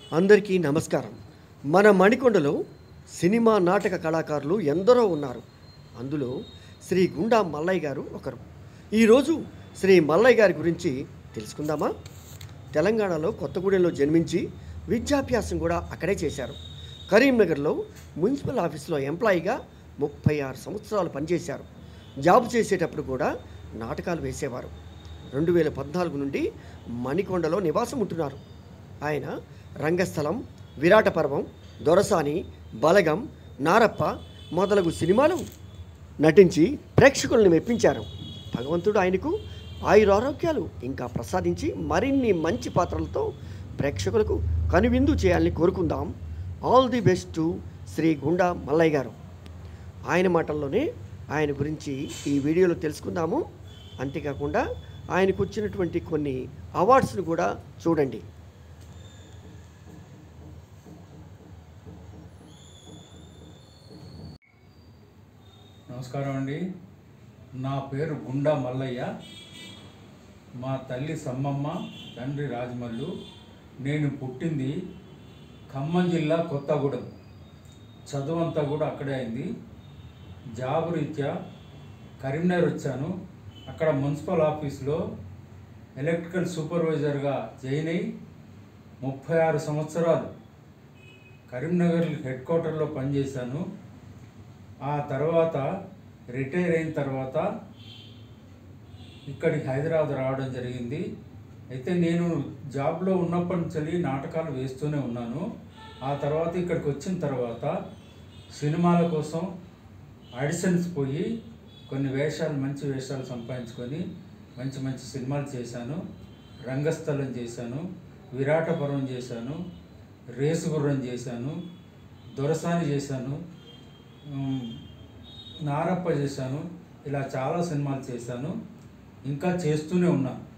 అందరికీ నమస్కారం మన మణికొండలో సినిమా నాటక కళాకారులు ఎందరో ఉన్నారు అందులో శ్రీ గుండా మల్లయ్య గారు ఒకరు ఈరోజు శ్రీ మల్లయ్య గారి గురించి తెలుసుకుందామా తెలంగాణలో కొత్తగూడెంలో జన్మించి విద్యాభ్యాసం కూడా అక్కడే చేశారు కరీంనగర్లో మున్సిపల్ ఆఫీస్లో ఎంప్లాయీగా ముప్పై ఆరు సంవత్సరాలు పనిచేశారు జాబ్ చేసేటప్పుడు కూడా నాటకాలు వేసేవారు రెండు వేల పద్నాలుగు నుండి మణికొండలో నివాసం ఉంటున్నారు ఆయన రంగస్థలం విరాట పర్వం దొరసాని బలగం నారప్ప మొదలగు సినిమాలు నటించి ప్రేక్షకులను మెప్పించారు భగవంతుడు ఆయనకు ఆయురారోగ్యాలు ఇంకా ప్రసాదించి మరిన్ని మంచి పాత్రలతో ప్రేక్షకులకు కనువిందు చేయాలని కోరుకుందాం all the best to Shri Gunda Mallaiah గారు ఆయన మాటల్లోనే ఆయన గురించి ఈ వీడియోలో తెలుసుకుందాము అంతేకాకుండా ఆయనకు వచ్చినటువంటి కొన్ని అవార్డ్స్ను కూడా చూడండి నమస్కారం అండి నా పేరు గుండా మల్లయ్య మా తల్లి సమ్మమ్మ తండ్రి రాజమల్లు నేను పుట్టింది ఖమ్మం జిల్లా కొత్తగూడెం చదువంతా కూడా అక్కడే అయింది జాబ్ రీత్యా కరీంనగర్ వచ్చాను అక్కడ మున్సిపల్ ఆఫీస్లో ఎలక్ట్రికల్ సూపర్వైజర్గా జాయిన్ అయి ముప్పై ఆరు సంవత్సరాలు కరీంనగర్ హెడ్ క్వార్టర్లో పనిచేశాను ఆ తర్వాత రిటైర్ అయిన తర్వాత ఇక్కడికి హైదరాబాద్ రావడం జరిగింది అయితే నేను జాబ్లో ఉన్నప్పటి నుంచి నాటకాలు వేస్తూనే ఉన్నాను ఆ తర్వాత ఇక్కడికి వచ్చిన తర్వాత సినిమాల కోసం ఆడిషన్స్ పోయి కొన్ని వేషాలు మంచి వేషాలు సంపాదించుకొని మంచి మంచి సినిమాలు చేశాను రంగస్థలం చేశాను విరాటపురం చేశాను రేసు గుర్రం చేశాను దొరసాని చేశాను ఉమ్, నారప్ప చేశాను ఇలా చాలా సినిమాలు చేశాను ఇంకా చేస్తూనే ఉన్నాను